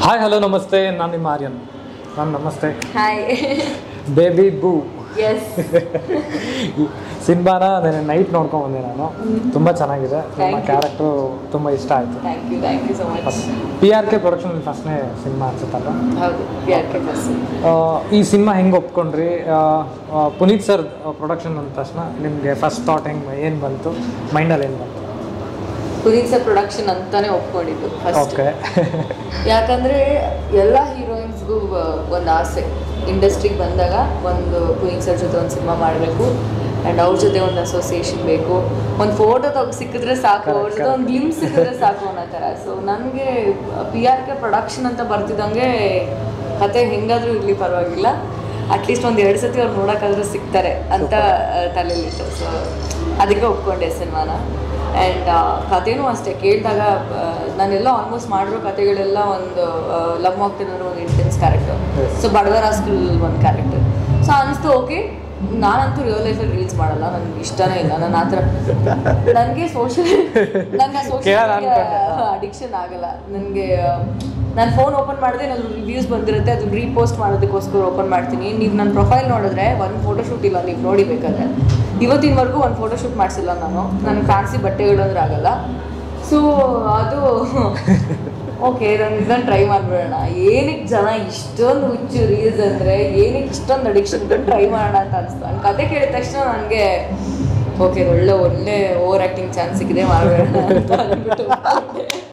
Hi hello ನಮಸ್ತೆ ನಾನು ನಿಮ್ಮ ಆರ್ಯನ್ ನಾನು ನಮಸ್ತೆ ಹಾಯ್ ಬೇಬಿ ಬೂ ಎಸ್ ಸಿನಿಮಾನ ನೆನೆ ನೈಟ್ ನೋಡ್ಕೊಂಡ್ ಬಂದೆ ನಾನು ತುಂಬ ಚೆನ್ನಾಗಿದೆ ನಿಮ್ಮ Thank you. ಕ್ಯಾರೆಕ್ಟ್ರು ತುಂಬ ಇಷ್ಟ ಆಯಿತು thank you thank you so much P R K production ಫಸ್ಟ್ನೇ ಸಿನಿಮಾ ಅನ್ಸುತ್ತಲ್ಲ ಹೌದು ಪಿ ಆರ್ ಕೆ ಬಸ್ ಆ, ಈ ಸಿನಿಮಾ ಹೆಂಗೆ ಒಪ್ಕೊಂಡ್ರಿ ಆ, ಆ, ಪುನೀತ್ ಸರ್ ಪ್ರೊಡಕ್ಷನ್ ಅಂದ ತಕ್ಷಣ ನಿಮಗೆ ಫಸ್ಟ್ ಥಾಟ್ ಹೆಂಗೆ ಏನು ಬಂತು ಮೈಂಡಲ್ಲಿ ಏನು ಬಂತು ಪುನೀತ್ ಸರ್ ಪ್ರೊಡಕ್ಷನ್ ಅಂತಾನೆ ಒಪ್ಕೊಂಡಿದ್ದು ಫಸ್ಟ್ ಓಕೆ ಯಾಕಂದ್ರೆ ಎಲ್ಲ ಹೀರೋಯಿನ್ಸ್ಗೂ ಒಂದು ಆಸೆ ಇಂಡಸ್ಟ್ರಿಗೆ ಬಂದಾಗ ಒಂದು ಪುನೀತ್ ಸರ್ ಜೊತೆ ಒಂದು ಸಿನಿಮಾ ಮಾಡಬೇಕು ಆ್ಯಂಡ್ ಅವ್ರ ಜೊತೆ ಒಂದು ಅಸೋಸಿಯೇಷನ್ ಬೇಕು ಒಂದು ಫೋಟೋ ತಗೋ ಸಿಕ್ಕಿದ್ರೆ ಸಾಕು ಅವ್ರ ಜೊತೆ ಒಂದು ಗ್ಲಿಮ್ಸ್ ಸಿಕ್ಕಿದ್ರೆ ಸಾಕು ಅನ್ನೋ ಥರ ಸೊ ನನಗೆ ಪಿ ಆರ್ ಕೆ ಪ್ರೊಡಕ್ಷನ್ ಅಂತ ಬರ್ತಿದ್ದಂಗೆ ಕತೆ ಹೆಂಗಾದ್ರೂ ಇರಲಿ ಪರವಾಗಿಲ್ಲ ಅಟ್ಲೀಸ್ಟ್ ಒಂದು ಎರಡು ಸತಿ ಅವ್ರು ನೋಡೋಕ್ಕಾದ್ರೂ ಸಿಗ್ತಾರೆ ಅಂತ ತಲೆಯಲ್ಲಿತ್ತು ಸೊ ಅದಕ್ಕೆ ಒಪ್ಕೊಂಡೆ ಸಿನಿಮಾನ ಆ್ಯಂಡ್ ಕಥೆನೂ ಅಷ್ಟೇ ಕೇಳಿದಾಗ ನಾನೆಲ್ಲ ಆಲ್ಮೋಸ್ಟ್ ಮಾಡಿರೋ ಕಥೆಗಳೆಲ್ಲ ಒಂದು ಲವ್ ಆಗ್ತಿರೋ ಒಂದು ಇಂಟೆನ್ಸ್ ಕ್ಯಾರೆಕ್ಟರ್ Yes. ಸೊ ಬಡವರ ಸ್ಕೂಲ್ ಒಂದು ಕ್ಯಾರೆಕ್ಟರ್ ಸೊ ಅನಿಸ್ತು ಓಕೆ ನಾನಂತೂ ರಿಯಲ್ ಲೈಫಲ್ಲಿ ರೀಲ್ಸ್ ಮಾಡಲ್ಲ ನನಗೆ ಇಷ್ಟನೇ ಇಲ್ಲ ನಾನು ಆ ಥರ ನನಗೆ ಸೋಷಿಯಲ್ ನನ್ನ ಕೇಳೋಣ ಸೋಷಿಯಲ್ ಅನ್ಕೊಂಡೆ. ಅಡಿಕ್ಷನ್ ಆಗಲ್ಲ ನನಗೆ ನಾನು ಫೋನ್ ಓಪನ್ ಮಾಡಿದ್ರೆ ನನ್ನ ರಿವ್ಯೂಸ್ ಬಂದಿರುತ್ತೆ ಅದನ್ನ ರೀಪೋಸ್ಟ್ ಮಾಡೋದಕ್ಕೋಸ್ಕರ ಓಪನ್ ಮಾಡ್ತೀನಿ ನೀವು ನನ್ನ ಪ್ರೊಫೈಲ್ ನೋಡಿದ್ರೆ ಒಂದು ಫೋಟೋಶೂಟ್ ಇಲ್ಲ ನೀವು ನೋಡಿ ಬೇಕಾದ್ರೆ ಇವತ್ತಿನವರೆಗೂ ಒಂದು ಫೋಟೋಶೂಟ್ ಮಾಡಿಸಿಲ್ಲ ನಾನು ನನಗೆ ಫ್ಯಾನ್ಸಿ ಬಟ್ಟೆಗಳು ಅಂದ್ರೆ ಆಗಲ್ಲ ಸೊ ಅದು ಓಕೆ ನಾನು ಇದನ್ನು ಟ್ರೈ ಮಾಡಿಬಿಡೋಣ ಏನಕ್ಕೆ ಜನ ಇಷ್ಟೊಂದು ಹುಚ್ಚು ರೀಲ್ಸ್ ಅಂದರೆ ಏನಕ್ಕೆ ಇಷ್ಟೊಂದು ಅಡಿಕ್ಷನ್ ಟ್ರೈ ಮಾಡೋಣ ಅಂತ ಅನಿಸ್ತು ನನ್ನ ಕತೆ ಕೇಳಿದ ತಕ್ಷಣ ನನಗೆ ಓಕೆ ಒಳ್ಳೆ ಒಳ್ಳೆ ಓವರ್ ಆ್ಯಕ್ಟಿಂಗ್ ಚಾನ್ಸ್ ಸಿಕ್ಕಿದೆ ಮಾಡಬೇಡ ಅಂತ ಅಂದ್ಬಿಟ್ಟು